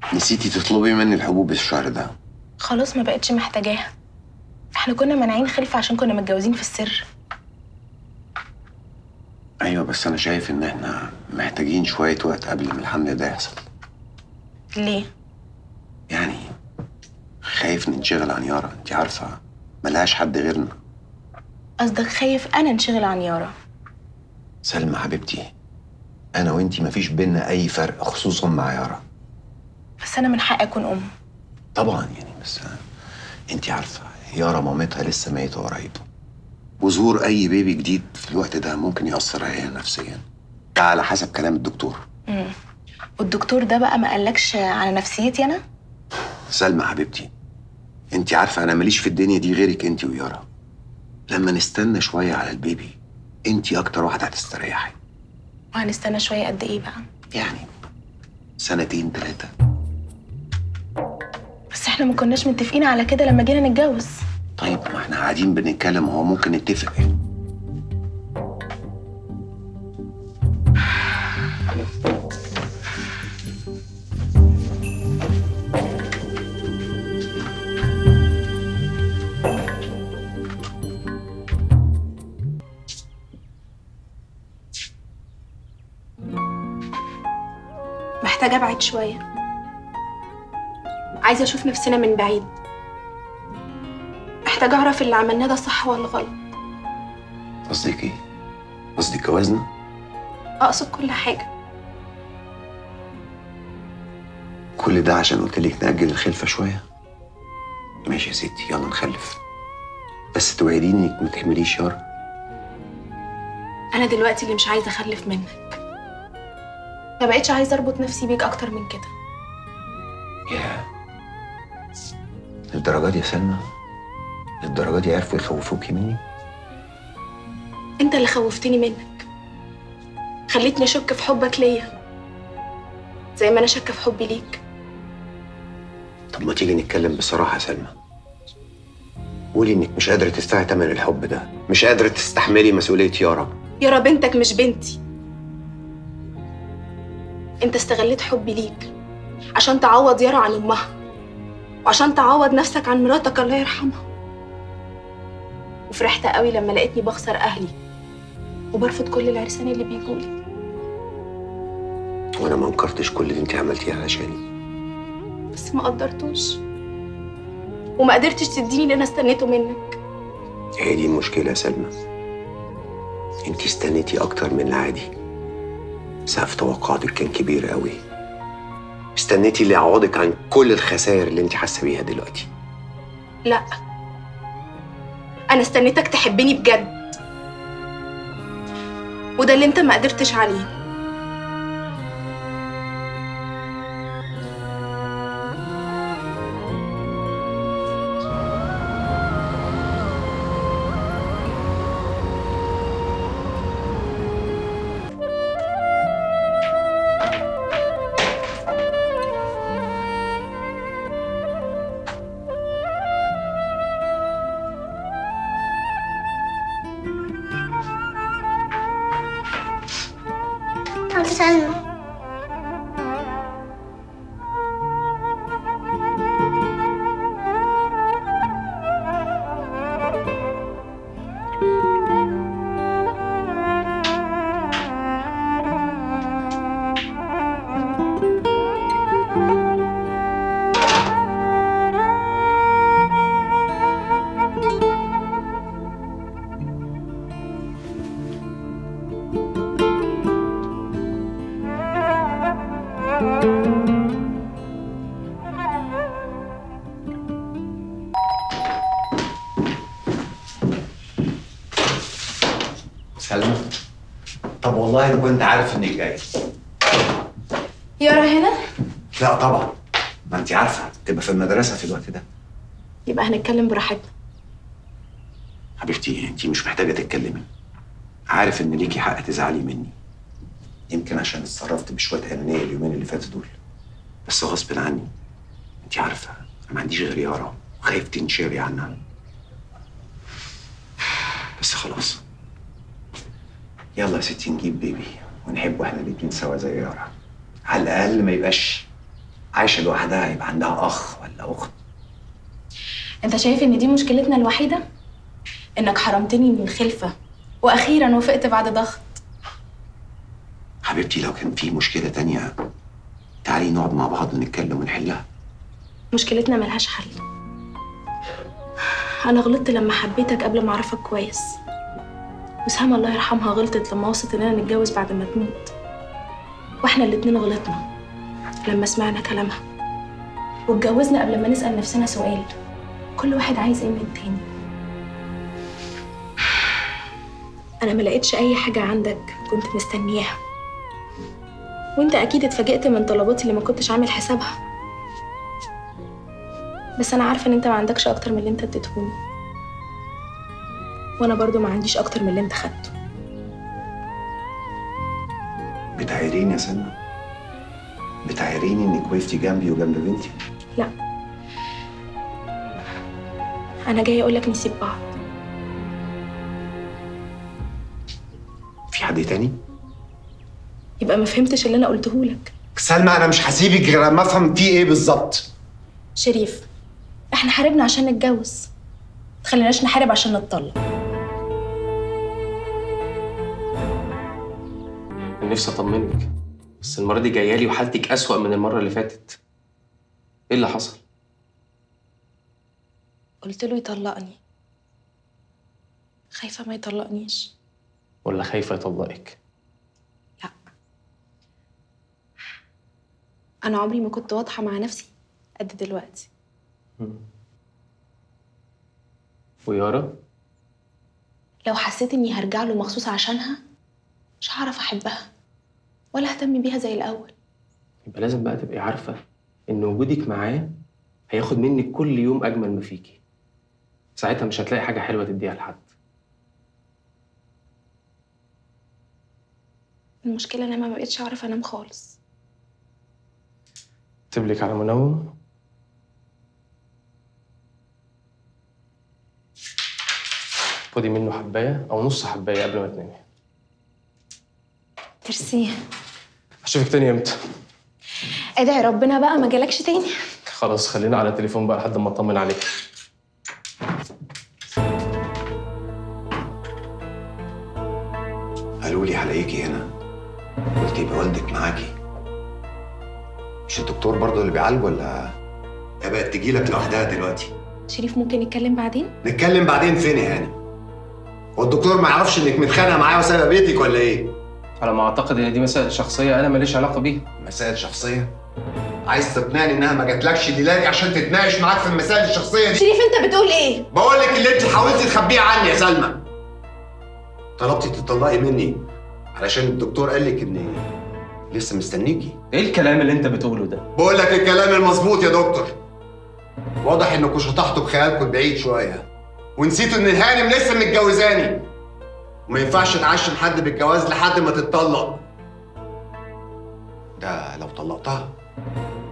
نسيتي تطلبي مني الحبوب الشهر ده خلاص ما بقتش محتاجاها احنا كنا مانعين خلفة عشان كنا متجوزين في السر ايوه بس انا شايف ان احنا محتاجين شويه وقت قبل ما الحمل ده يحصل ليه يعني خايف ننشغل عن يارا انت عارفه ملهاش حد غيرنا قصدك خايف انا انشغل عن يارا سلمى حبيبتي انا وانتي مفيش بينا اي فرق خصوصا مع يارا بس انا من حقي اكون ام طبعا يعني بس انت عارفه يارا مامتها لسه ميته قريب وظهور اي بيبي جديد في الوقت ده ممكن ياثر عليها نفسيا ده على حسب كلام الدكتور امم والدكتور ده بقى ما قالكش على نفسيتي انا سلمى حبيبتي انت عارفه انا ماليش في الدنيا دي غيرك انت ويارا لما نستنى شويه على البيبي انت اكتر واحده هتستريحي وهنستنى شويه قد ايه بقى يعني سنتين ثلاثه بس احنا ما كناش متفقين على كده لما جينا نتجوز طيب ما احنا قاعدين بنتكلم هو ممكن نتفق محتاجه ابعد شويه عايزه اشوف نفسنا من بعيد محتاجه اعرف اللي عملناه ده صح ولا غلط قصدك ايه؟ قصدك جوازنا؟ اقصد كل حاجه كل ده عشان قلت لك نأجل الخلفة شوية ماشي يا ستي يلا نخلف بس توعديني انك ما تحمليش يارا انا دلوقتي اللي مش عايزه اخلف منك ما بقتش عايزه اربط نفسي بيك اكتر من كده يا للدرجة دي يا سلمى للدرجة دي عرفوا يخوفوكي مني انت اللي خوفتني منك خليتني اشك في حبك ليا زي ما انا شاكه في حبي ليك طب ما تيجي نتكلم بصراحة يا سلمى قولي انك مش قادرة تدفعي تمن الحب ده مش قادرة تستحملي مسؤولية يارا يارا بنتك مش بنتي انت استغليت حبي ليك عشان تعوض يارا عن امها وعشان تعوض نفسك عن مراتك الله يرحمها وفرحت قوي لما لقيتني بخسر اهلي وبرفض كل العرسان اللي بيجولي وانا ما انكرتش كل اللي انت عملتيه علشاني بس ما قدرتوش وما قدرتش تديني اللي انا استنيته منك هي دي المشكلة يا سلمى انت استنيتي اكتر من العادي سقف توقعاتك كان كبير قوي استنيتي اللي يعوضك عن كل الخسائر اللي انت حاسه بيها دلوقتي لا انا استنيتك تحبني بجد وده اللي انت ما قدرتش عليه طنط سلمى سلمى طب والله انا كنت عارف انك جاي يارا هنا لا طبعا ما انت عارفه تبقى في المدرسه في الوقت ده يبقى هنتكلم براحتنا حبيبتي انت مش محتاجه تتكلمي عارف ان ليكي حق تزعلي مني يمكن عشان اتصرفت بشويه انانيه اليومين اللي فاتوا دول بس غصب عني انت عارفه انا ما عنديش غير يارا وخايف تنشري عنها بس خلاص يلا يا ستي نجيب بيبي ونحب واحنا الاتنين سوا زي يارا على الاقل ما يبقاش عايشه لوحدها يبقى عندها اخ ولا اخت انت شايف ان دي مشكلتنا الوحيده انك حرمتني من الخلفه واخيرا وافقت بعد ضغط حبيبتي لو كان في مشكله تانية تعالي نقعد مع بعض ونتكلم ونحلها مشكلتنا ملهاش حل انا غلطت لما حبيتك قبل ما اعرفك كويس وسام الله يرحمها غلطت لما وصلت اننا نتجوز بعد ما تموت واحنا الاتنين غلطنا لما سمعنا كلامها واتجوزنا قبل ما نسأل نفسنا سؤال كل واحد عايز ايه من التاني انا ما لقيتش اي حاجة عندك كنت مستنياها وانت اكيد اتفاجئت من طلباتي اللي ما كنتش عامل حسابها بس انا عارفه ان انت ما عندكش اكتر من اللي انت اديتهوني وانا برضو ما عنديش اكتر من اللي انت خدته بتعيريني يا سلمى بتعيريني انك وقفتي جنبي وجنب بنتي لا انا جايه اقول لك نسيب بعض في حد تاني يبقى ما فهمتش اللي انا قلته لك سلمى انا مش هسيبك غير لما افهم في ايه بالظبط شريف احنا حاربنا عشان نتجوز تخليناش نحارب عشان نتطلق كان نفسي اطمنك بس المره دي جايه لي وحالتك اسوأ من المره اللي فاتت ايه اللي حصل قلت له يطلقني خايفه ما يطلقنيش ولا خايفه يطلقك لا انا عمري ما كنت واضحه مع نفسي قد دلوقتي ويارا لو حسيت اني هرجع له مخصوص عشانها مش هعرف احبها ولا اهتم بيها زي الاول يبقى لازم بقى تبقي عارفه ان وجودك معاه هياخد منك كل يوم اجمل ما فيكي ساعتها مش هتلاقي حاجه حلوه تديها لحد المشكله ان انا ما بقتش اعرف انام خالص اكتب لك على منوم خدي منه حبايه او نص حبايه قبل ما تنامي ميرسي اشوفك تاني امتى ادعي ربنا بقى ما جالكش تاني خلاص خلينا على التليفون بقى لحد ما اطمن عليك قالوا لي هلاقيكي هنا قلت يبقى والدك معاكي مش الدكتور برضه اللي بيعالج ولا هي بقت تجيلك لوحدها دلوقتي شريف ممكن نتكلم بعدين نتكلم بعدين فين يا هاني هو الدكتور ما يعرفش انك متخانقه معايا وسايبه بيتك ولا ايه على ما اعتقد ان دي مسائل شخصيه انا ماليش علاقه بيها مسائل شخصيه عايز تقنعني انها ما جاتلكش الليله دي عشان تتناقش معاك في المسائل الشخصيه دي شريف انت بتقول ايه بقول لك اللي انت حاولتي تخبيه عني يا سلمى طلبتي تطلقي مني علشان الدكتور قال لك اني لسه مستنيكي ايه الكلام اللي انت بتقوله ده بقول لك الكلام المظبوط يا دكتور واضح انكم شطحتوا بخيالكم بعيد شويه ونسيتوا ان الهانم لسه متجوزاني وما ينفعش تعشم حد بالجواز لحد ما تتطلق ده لو طلقتها